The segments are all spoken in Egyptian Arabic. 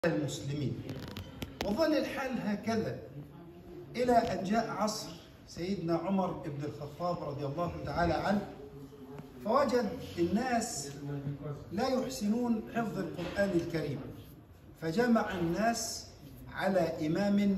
المسلمين وظل الحال هكذا إلى أن جاء عصر سيدنا عمر بن الخطاب رضي الله تعالى عنه فوجد الناس لا يحسنون حفظ القرآن الكريم فجمع الناس على إمام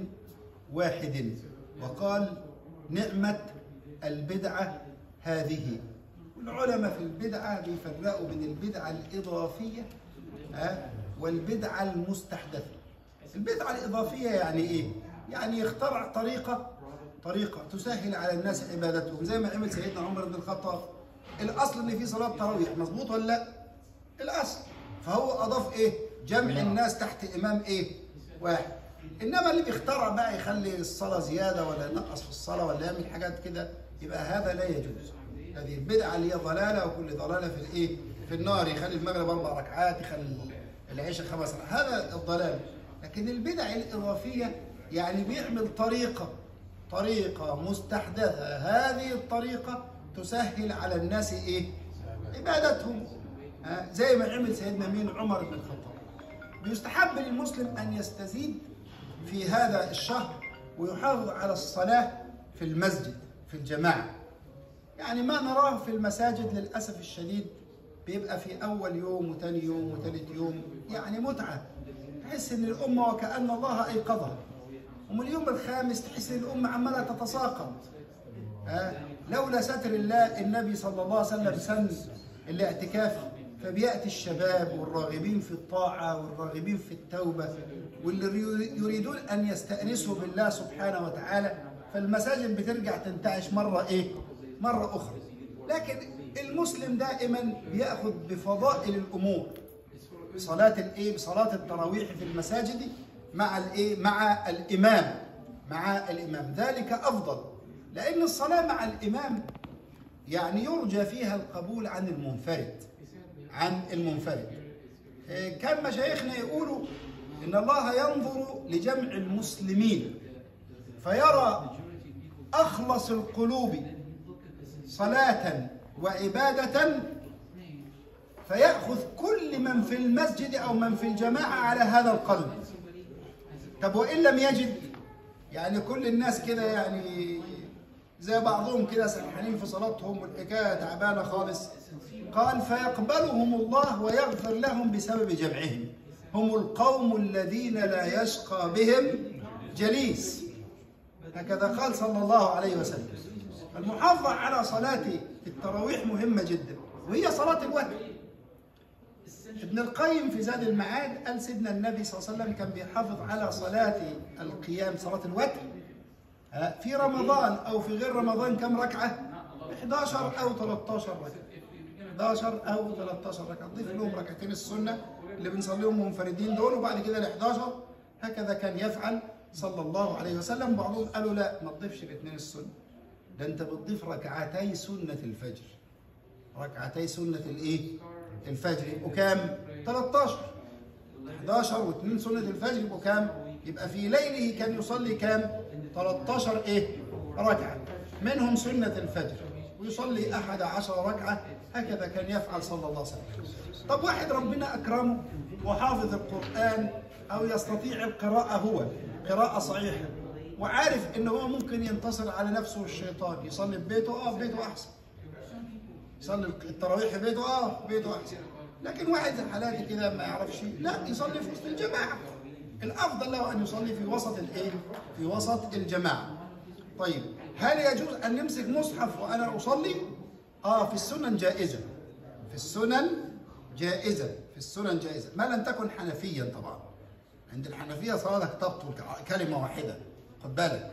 واحد وقال نعمة البدعة هذه والعلماء في البدعة بيفرقوا بين البدعة الإضافية ها، والبدعة المستحدثة البدعة الإضافية يعني إيه؟ يعني يخترع طريقة طريقة تسهل على الناس عبادتهم زي ما عمل سيدنا عمر بن الخطاب الأصل إن في صلاة تراويح مظبوط ولا لا؟ الأصل فهو أضاف إيه؟ جمع الناس تحت إمام إيه؟ واحد إنما اللي بيخترع بقى يخلي الصلاة زيادة ولا ينقص في الصلاة ولا يعمل حاجات كده يبقى هذا لا يجوز هذه البدعة اللي هي ضلالة وكل ضلالة في الإيه؟ في النار يخلي المغرب أربع ركعات يخلي العشاء خمس ركعات هذا الضلال لكن البدع الإضافية يعني بيعمل طريقة طريقة مستحدثة هذه الطريقة تسهل على الناس إيه؟ عبادتهم ها؟ زي ما عمل سيدنا مين عمر بن الخطاب بيستحب للمسلم أن يستزيد في هذا الشهر ويحافظ على الصلاة في المسجد في الجماعة يعني ما نراه في المساجد للأسف الشديد بيبقى في أول يوم وثاني يوم وثالث يوم يعني متعة تحس إن الأمة وكأن الله أيقظها ومن اليوم الخامس تحس إن الأمة عمالة تتساقط آه لولا ستر الله النبي صلى الله عليه وسلم سن الاعتكاف فبيأتي الشباب والراغبين في الطاعة والراغبين في التوبة واللي يريدون أن يستأنسوا بالله سبحانه وتعالى فالمساجد بترجع تنتعش مرة إيه؟ مرة أخرى لكن المسلم دائما بيأخذ بفضائل الأمور صلاة الإيه؟ صلاة التراويح في المساجد مع الإيه؟ مع الإمام مع الإمام ذلك أفضل لأن الصلاة مع الإمام يعني يرجى فيها القبول عن المنفرد عن المنفرد كان مشايخنا يقولوا إن الله ينظر لجمع المسلمين فيرى أخلص القلوب صلاة وعبادة فيأخذ كل من في المسجد أو من في الجماعة على هذا القلب طب وإن لم يجد يعني كل الناس كده يعني زي بعضهم كده سرحانين في صلاتهم والحكاية تعبانة خالص قال فيقبلهم الله ويغفر لهم بسبب جمعهم هم القوم الذين لا يشقى بهم جليس هكذا قال صلى الله عليه وسلم المحافظة على صلاة التراويح مهمة جدا وهي صلاة الوتر ابن القيم في زاد المعاد قال سيدنا النبي صلى الله عليه وسلم كان بيحافظ على صلاة القيام صلاة الوتر في رمضان أو في غير رمضان كم ركعة؟ 11 أو 13 ركعة 11 أو 13 ركعة ضيف لهم ركعتين السنة اللي بنصليهم منفردين دول وبعد كده ال 11 هكذا كان يفعل صلى الله عليه وسلم بعضهم قالوا لا ما تضيفش الاثنين السنة ده انت بتضيف ركعتي سنة الفجر ركعتي سنة الايه؟ الفجر يبقوا كام؟ 13 11 و2 سنة الفجر يبقوا كام؟ يبقى في ليله كان يصلي كام؟ 13 ايه؟ ركعة منهم سنة الفجر ويصلي أحد عشر ركعة هكذا كان يفعل صلى الله عليه وسلم طب واحد ربنا أكرمه وحافظ القرآن أو يستطيع القراءة هو قراءة صحيحة وعارف ان هو ممكن ينتصر على نفسه والشيطان يصلي في بيته اه في بيته احسن يصلي التراويح في بيته اه في بيته احسن لكن واحد زي حالاتي كده ما يعرفش لا يصلي في وسط الجماعه الافضل له ان يصلي في وسط الايه في وسط الجماعه طيب هل يجوز ان نمسك مصحف وانا اصلي اه في السنن جائزه في السنن جائزه في السنن جائزه ما لم تكن حنفيا طبعا عند الحنفيه صلاتك تبطل كلمه واحده خد بالك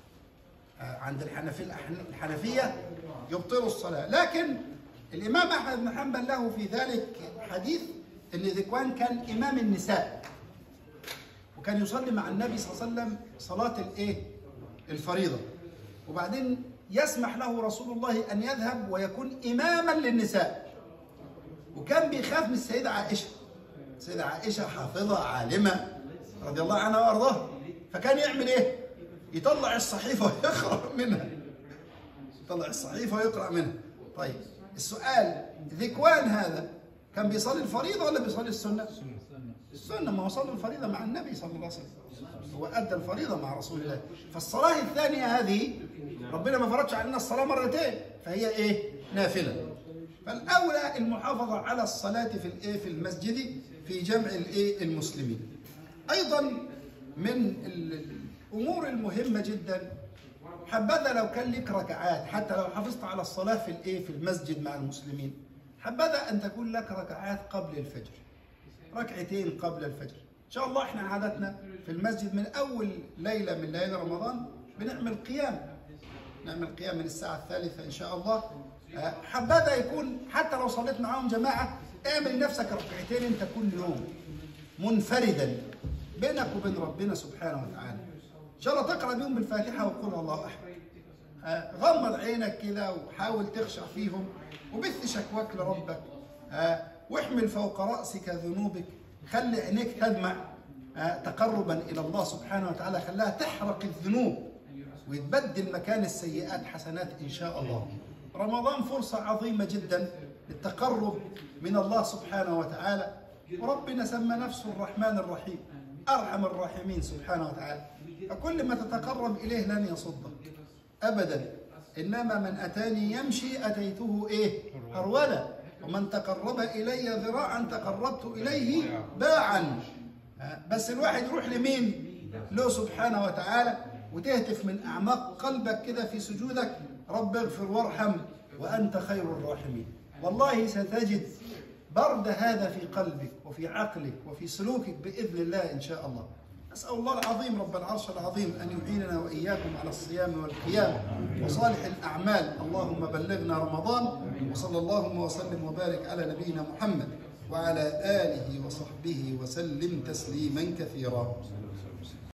عند الحنفية الحنفية يبطلوا الصلاة لكن الإمام أحمد بن حنبل له في ذلك حديث أن ذكوان كان إمام النساء وكان يصلي مع النبي صلى الله عليه وسلم صلاة الإيه؟ الفريضة وبعدين يسمح له رسول الله أن يذهب ويكون إماما للنساء وكان بيخاف من السيدة عائشة السيدة عائشة حافظة عالمة رضي الله عنها وأرضاها فكان يعمل إيه؟ يطلع الصحيفة ويقرأ منها يطلع الصحيفة ويقرأ منها طيب السؤال ذكوان هذا كان بيصلي الفريضة ولا بيصلي السنة؟ السنة ما هو صلى الفريضة مع النبي صلى الله عليه وسلم هو أدى الفريضة مع رسول الله فالصلاة الثانية هذه ربنا ما فرضش علينا الصلاة مرتين فهي إيه؟ نافلة فالأولى المحافظة على الصلاة في الإيه؟ في المسجد في جمع الإيه؟ المسلمين أيضا من الأمور المهمة جدا حبذا لو كان لك ركعات حتى لو حافظت على الصلاة في الإيه؟ في المسجد مع المسلمين حبذا أن تكون لك ركعات قبل الفجر ركعتين قبل الفجر ان شاء الله احنا عادتنا في المسجد من اول ليله من ليالي رمضان بنعمل قيام نعمل قيام من الساعه الثالثه ان شاء الله آه، حبذا يكون حتى لو صليت معاهم جماعه اعمل لنفسك ركعتين انت كل يوم منفردا بينك وبين ربنا سبحانه وتعالى ان شاء الله تقرا بيهم بالفاتحه وقل الله احد آه، غمض عينك كده وحاول تخشع فيهم وبث شكواك لربك آه، واحمل فوق رأسك ذنوبك خلي عينيك تدمع آه، تقربا إلى الله سبحانه وتعالى خلاها تحرق الذنوب ويتبدل مكان السيئات حسنات إن شاء الله رمضان فرصة عظيمة جدا للتقرب من الله سبحانه وتعالى وربنا سمى نفسه الرحمن الرحيم أرحم الراحمين سبحانه وتعالى فكل ما تتقرب إليه لن يصدك أبدا إنما من أتاني يمشي أتيته إيه هرولا ومن تقرب إلي ذراعا تقربت إليه باعا بس الواحد يروح لمين له سبحانه وتعالى وتهتف من أعماق قلبك كده في سجودك رب اغفر وارحم وأنت خير الراحمين والله ستجد برد هذا في قلبك وفي عقلك وفي سلوكك بإذن الله إن شاء الله أسأل الله العظيم رب العرش العظيم أن يعيننا وإياكم على الصيام والقيام وصالح الأعمال اللهم بلغنا رمضان وصلى اللهم وسلم وبارك على نبينا محمد وعلى آله وصحبه وسلم تسليما كثيرا